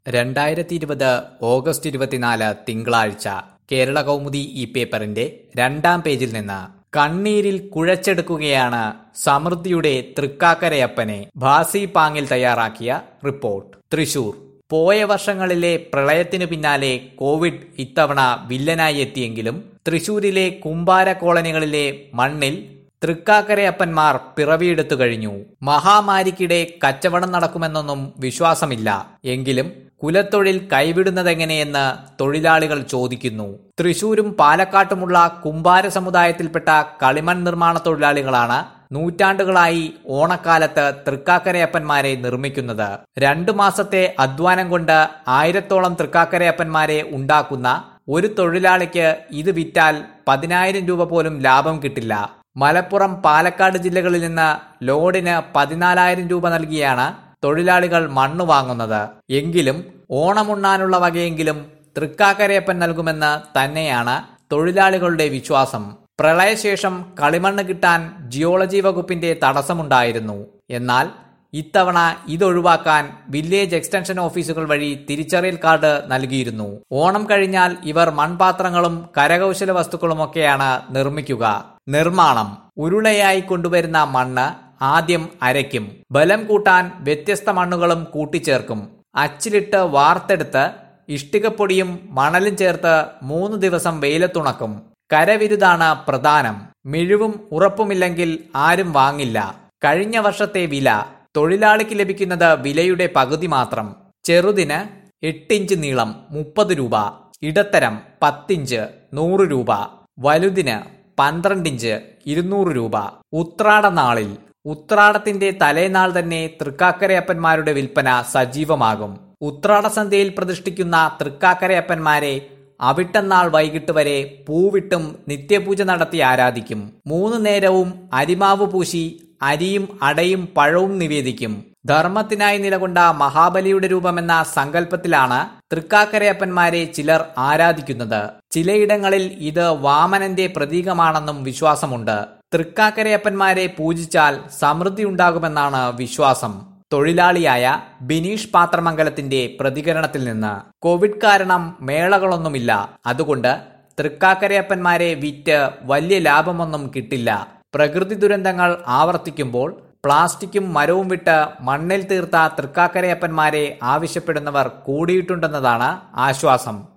രണ്ടായിരത്തി ഇരുപത് ഓഗസ്റ്റ് ഇരുപത്തിനാല് തിങ്കളാഴ്ച കേരള കൗമുദി ഈ പേപ്പറിന്റെ രണ്ടാം പേജിൽ നിന്ന് കണ്ണീരിൽ കുഴച്ചെടുക്കുകയാണ് സമൃദ്ധിയുടെ തൃക്കാക്കരയപ്പനെ ഭാസി പാങ്ങിൽ തയ്യാറാക്കിയ റിപ്പോർട്ട് തൃശൂർ പോയ വർഷങ്ങളിലെ പ്രളയത്തിനു പിന്നാലെ കോവിഡ് ഇത്തവണ വില്ലനായി എത്തിയെങ്കിലും തൃശൂരിലെ കുമ്പാര കോളനികളിലെ മണ്ണിൽ തൃക്കാക്കരയപ്പന്മാർ പിറവിയെടുത്തു കഴിഞ്ഞു മഹാമാരിക്കിടെ കച്ചവടം നടക്കുമെന്നൊന്നും വിശ്വാസമില്ല എങ്കിലും കുലത്തൊഴിൽ കൈവിടുന്നതെങ്ങനെയെന്ന് തൊഴിലാളികൾ ചോദിക്കുന്നു തൃശൂരും പാലക്കാട്ടുമുള്ള കുമ്പാര സമുദായത്തിൽപ്പെട്ട കളിമൺ നിർമ്മാണ തൊഴിലാളികളാണ് നൂറ്റാണ്ടുകളായി ഓണക്കാലത്ത് തൃക്കാക്കരയപ്പന്മാരെ നിർമ്മിക്കുന്നത് രണ്ടു മാസത്തെ അധ്വാനം കൊണ്ട് ആയിരത്തോളം തൃക്കാക്കരയപ്പന്മാരെ ഉണ്ടാക്കുന്ന ഒരു തൊഴിലാളിക്ക് ഇത് വിറ്റാൽ പതിനായിരം രൂപ പോലും ലാഭം കിട്ടില്ല മലപ്പുറം പാലക്കാട് ജില്ലകളിൽ നിന്ന് ലോഡിന് പതിനാലായിരം രൂപ നൽകിയാണ് തൊഴിലാളികൾ മണ്ണ് വാങ്ങുന്നത് എങ്കിലും ഓണമുണ്ണാനുള്ള വകയെങ്കിലും തൃക്കാക്കരയപ്പൻ നൽകുമെന്ന് തന്നെയാണ് തൊഴിലാളികളുടെ വിശ്വാസം പ്രളയശേഷം കളിമണ്ണ് കിട്ടാൻ ജിയോളജി വകുപ്പിന്റെ തടസ്സമുണ്ടായിരുന്നു എന്നാൽ ഇത്തവണ ഇതൊഴിവാക്കാൻ വില്ലേജ് എക്സ്റ്റൻഷൻ ഓഫീസുകൾ വഴി തിരിച്ചറിയൽ കാർഡ് നൽകിയിരുന്നു ഓണം കഴിഞ്ഞാൽ ഇവർ മൺപാത്രങ്ങളും കരകൗശല വസ്തുക്കളുമൊക്കെയാണ് നിർമ്മിക്കുക നിർമ്മാണം ഉരുളയായി കൊണ്ടുവരുന്ന മണ്ണ് ആദ്യം അരയ്ക്കും ബലം കൂട്ടാൻ വ്യത്യസ്ത മണ്ണുകളും കൂട്ടിച്ചേർക്കും അച്ചിലിട്ട് വാർത്തെടുത്ത് ഇഷ്ടികപ്പൊടിയും മണലും ചേർത്ത് മൂന്ന് ദിവസം വെയിലത്തുണക്കും കരവിരുതാണ് പ്രധാനം മിഴിവും ഉറപ്പുമില്ലെങ്കിൽ ആരും വാങ്ങില്ല കഴിഞ്ഞ വർഷത്തെ വില തൊഴിലാളിക്ക് ലഭിക്കുന്നത് വിലയുടെ പകുതി മാത്രം ചെറുതിന് എട്ടിഞ്ച് നീളം മുപ്പത് രൂപ ഇടത്തരം പത്തിഞ്ച് നൂറ് രൂപ വലുതിന് പന്ത്രണ്ടിഞ്ച് ഇരുന്നൂറ് രൂപ ഉത്രാട നാളിൽ ഉത്രാടത്തിന്റെ തലേനാൾ തന്നെ തൃക്കാക്കരയപ്പന്മാരുടെ വിൽപ്പന സജീവമാകും ഉത്രാട സന്ധ്യയിൽ പ്രതിഷ്ഠിക്കുന്ന തൃക്കാക്കരയപ്പന്മാരെ അവിട്ടന്നാൾ വൈകിട്ട് വരെ പൂവിട്ടും നിത്യപൂജ നടത്തി ആരാധിക്കും മൂന്ന് നേരവും അരിമാവ് പൂശി അരിയും അടയും പഴവും നിവേദിക്കും ധർമ്മത്തിനായി നിലകൊണ്ട മഹാബലിയുടെ രൂപമെന്ന സങ്കല്പത്തിലാണ് തൃക്കാക്കരയപ്പന്മാരെ ചിലർ ആരാധിക്കുന്നത് ചിലയിടങ്ങളിൽ ഇത് വാമനന്റെ പ്രതീകമാണെന്നും വിശ്വാസമുണ്ട് തൃക്കാക്കരയപ്പന്മാരെ പൂജിച്ചാൽ സമൃദ്ധി ഉണ്ടാകുമെന്നാണ് വിശ്വാസം തൊഴിലാളിയായ ബിനീഷ് പാത്രമംഗലത്തിന്റെ പ്രതികരണത്തിൽ നിന്ന് കോവിഡ് കാരണം മേളകളൊന്നുമില്ല അതുകൊണ്ട് തൃക്കാക്കരയപ്പന്മാരെ വിറ്റ് വലിയ ലാഭമൊന്നും കിട്ടില്ല പ്രകൃതി ദുരന്തങ്ങൾ ആവർത്തിക്കുമ്പോൾ പ്ലാസ്റ്റിക്കും മരവും വിട്ട് മണ്ണിൽ തീർത്ത തൃക്കാക്കരയപ്പന്മാരെ ആവശ്യപ്പെടുന്നവർ കൂടിയിട്ടുണ്ടെന്നതാണ് ആശ്വാസം